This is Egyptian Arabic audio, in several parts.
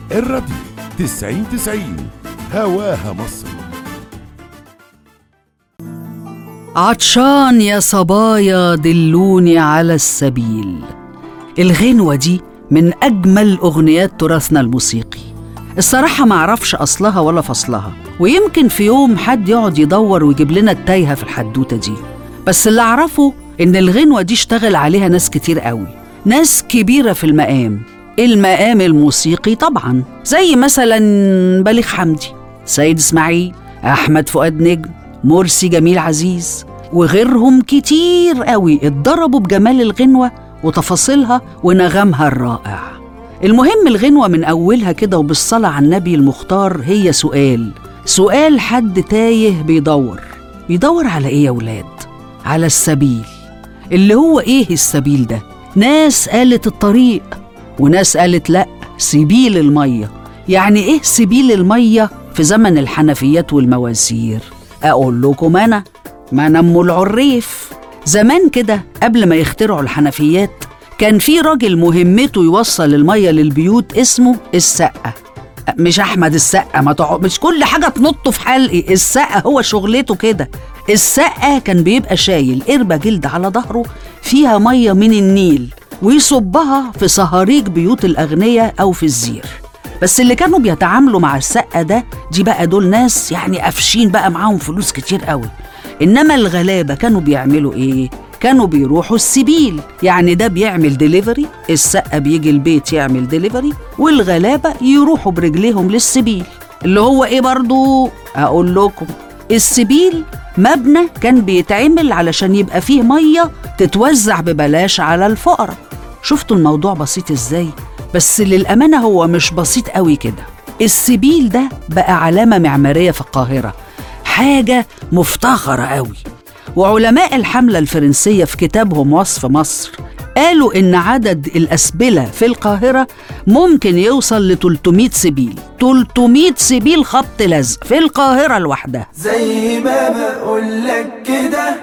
الراديو تسعين تسعين هواها مصر عطشان يا صبايا دلوني على السبيل الغنوة دي من أجمل أغنيات تراثنا الموسيقي الصراحة ما أعرفش أصلها ولا فصلها ويمكن في يوم حد يقعد يدور ويجيب لنا التايهة في الحدوتة دي بس اللي أعرفه إن الغنوة دي اشتغل عليها ناس كتير قوي ناس كبيرة في المقام المقام الموسيقي طبعا زي مثلا بليغ حمدي سيد إسماعيل أحمد فؤاد نجم مرسي جميل عزيز وغيرهم كتير قوي اتضربوا بجمال الغنوة وتفاصيلها ونغمها الرائع المهم الغنوة من أولها كده وبالصلاة على النبي المختار هي سؤال سؤال حد تايه بيدور بيدور على إيه يا ولاد؟ على السبيل اللي هو إيه السبيل ده؟ ناس قالت الطريق وناس قالت لأ سبيل المية يعني إيه سبيل المية في زمن الحنفيات والمواسير؟ أقول لكم أنا ما أنا أم العريف زمان كده قبل ما يخترعوا الحنفيات كان في راجل مهمته يوصل المية للبيوت اسمه السقة مش أحمد السقة ما تقعد مش كل حاجة تنط في حلقي السقة هو شغلته كده السقة كان بيبقى شايل قربة جلد على ظهره فيها مية من النيل ويصبها في صهاريج بيوت الأغنياء أو في الزير بس اللي كانوا بيتعاملوا مع السقة ده دي بقى دول ناس يعني قافشين بقى معاهم فلوس كتير قوي إنما الغلابة كانوا بيعملوا إيه؟ كانوا بيروحوا السبيل يعني ده بيعمل ديليفري السقة بيجي البيت يعمل ديليفري والغلابة يروحوا برجليهم للسبيل اللي هو إيه برضو؟ أقول لكم السبيل مبنى كان بيتعمل علشان يبقى فيه مية تتوزع ببلاش على الفقراء شفتوا الموضوع بسيط إزاي؟ بس للأمانة هو مش بسيط قوي كده السبيل ده بقى علامة معمارية في القاهرة حاجة مفتخرة قوي وعلماء الحملة الفرنسية في كتابهم وصف مصر قالوا إن عدد الأسبلة في القاهرة ممكن يوصل ل 300 سبيل 300 سبيل خبط لزق في القاهرة لوحدها زي ما بقولك كده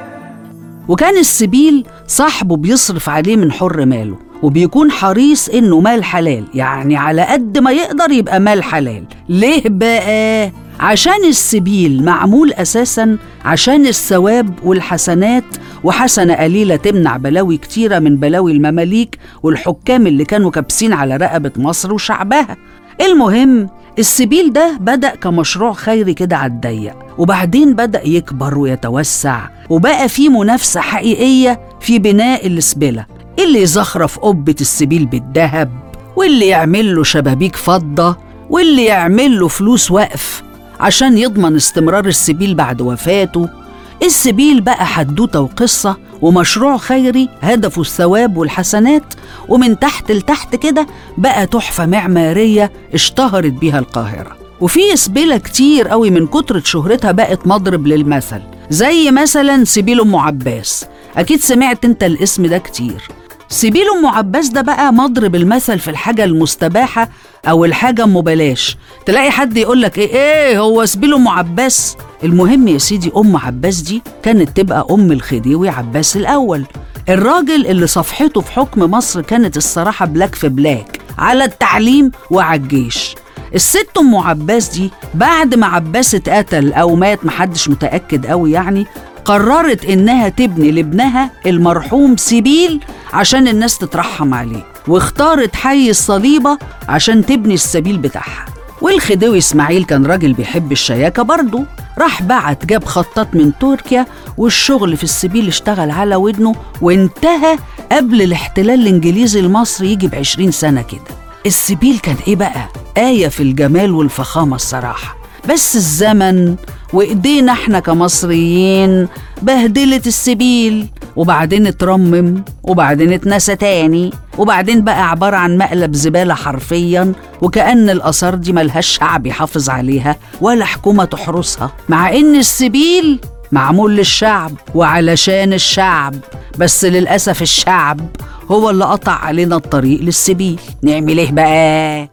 وكان السبيل صاحبه بيصرف عليه من حر ماله وبيكون حريص انه مال حلال يعني على قد ما يقدر يبقى مال حلال ليه بقى عشان السبيل معمول اساسا عشان الثواب والحسنات وحسنه قليله تمنع بلاوي كتيره من بلاوي المماليك والحكام اللي كانوا كابسين على رقبه مصر وشعبها المهم السبيل ده بدأ كمشروع خيري كده على الضيق وبعدين بدأ يكبر ويتوسع وبقى في منافسة حقيقية في بناء السبلة اللي يزخرف قبة السبيل بالذهب واللي يعمل له شبابيك فضة واللي يعمل له فلوس وقف عشان يضمن استمرار السبيل بعد وفاته السبيل بقى حدوتة وقصة ومشروع خيري هدفه الثواب والحسنات ومن تحت لتحت كده بقى تحفة معمارية اشتهرت بيها القاهرة وفي سبيلة كتير قوي من كترة شهرتها بقت مضرب للمثل زي مثلا سبيل أم عباس أكيد سمعت أنت الاسم ده كتير سبيل أم عباس ده بقى مضرب المثل في الحاجة المستباحة أو الحاجة أم بلاش تلاقي حد يقول لك إيه إيه هو سبيل أم عباس المهم يا سيدي أم عباس دي كانت تبقى أم الخديوي عباس الأول الراجل اللي صفحته في حكم مصر كانت الصراحة بلاك في بلاك على التعليم وعلى الجيش الست ام عباس دي بعد ما عباس اتقتل او مات محدش متاكد قوي يعني قررت انها تبني لابنها المرحوم سبيل عشان الناس تترحم عليه واختارت حي الصليبه عشان تبني السبيل بتاعها والخديوي اسماعيل كان راجل بيحب الشياكه برضه راح بعت جاب خطاط من تركيا والشغل في السبيل اشتغل على ودنه وانتهى قبل الاحتلال الانجليزي المصري يجي بعشرين سنه كده السبيل كان ايه بقى آية في الجمال والفخامة الصراحة بس الزمن وإيدينا احنا كمصريين بهدلت السبيل وبعدين اترمم وبعدين اتنسى تاني وبعدين بقى عبارة عن مقلب زبالة حرفيا وكأن الآثار دي ملهاش شعب يحافظ عليها ولا حكومة تحرسها مع إن السبيل معمول للشعب وعلشان الشعب بس للأسف الشعب هو اللي قطع علينا الطريق للسبيل نعمل ايه بقى